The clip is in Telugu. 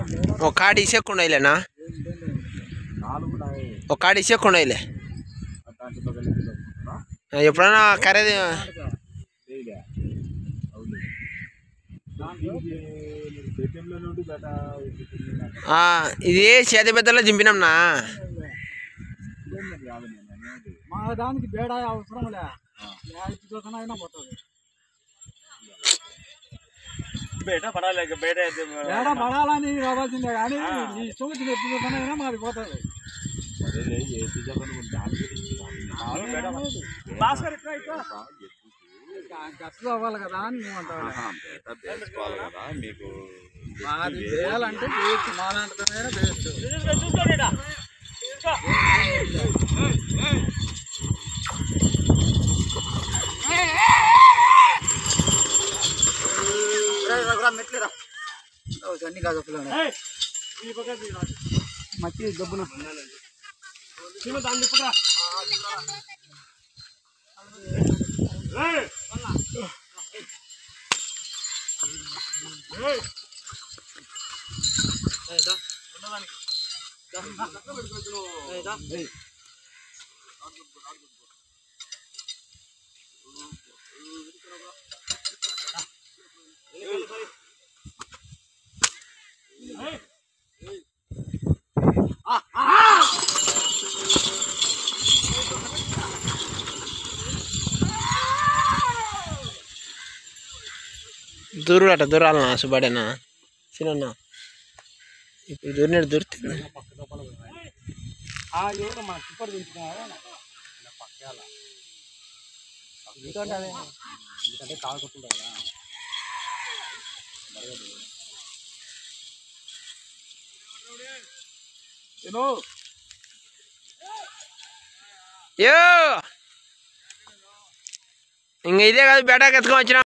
ఒక కాడి ఇసేకుండా ఇలేనా నాలుగు నాయి ఒక కాడి ఇసేకుండా ఇలే దాంట్లో కలిపి ఎప్పుడైనా ఖరీదు చేయలే అవును దానికి బెట్టంలో నుండి బెట ఆ, ఇది చేతి పెద్దలో చింపినాంనా కాదు నేను అనేది మా దానికి బేడ అవసరం లే ఇచ్చి చూసినా అయినా పోతుంది బేట పడాలి బేట అయితే బేడ పడాలని రావాల్సిందే కానీ ఈ చూసి ఎత్తి చూసినా అయినా మాది పోతుంది సరేలే ఏసీ చెప్పండి దాని గురించి భాస్కర్ ఇట్లా ఇట్లా ఖర్చు అవ్వాలి కదా అని మేము అంటాం బేట తెలుసుకోవాలి కదా మీకు మాది చేయాలంటే చేయొచ్చు మా లాంటిదైనా చేయొచ్చు మెట్లేరా అన్ని కాదు మట్టి దబ్బున దూరు అట దూరాలనా సుబాడేనా చిన్న ఇప్పుడు దూరినట్టు దూరుతుంది ఎవరు మన సూపర్ దించుకున్నారా ఎందుకంటే కాలు కొట్టుకుంటారు కదా యో ఇంక ఇదే కాదు బేటాకి ఎత్తుకొని వచ్చిన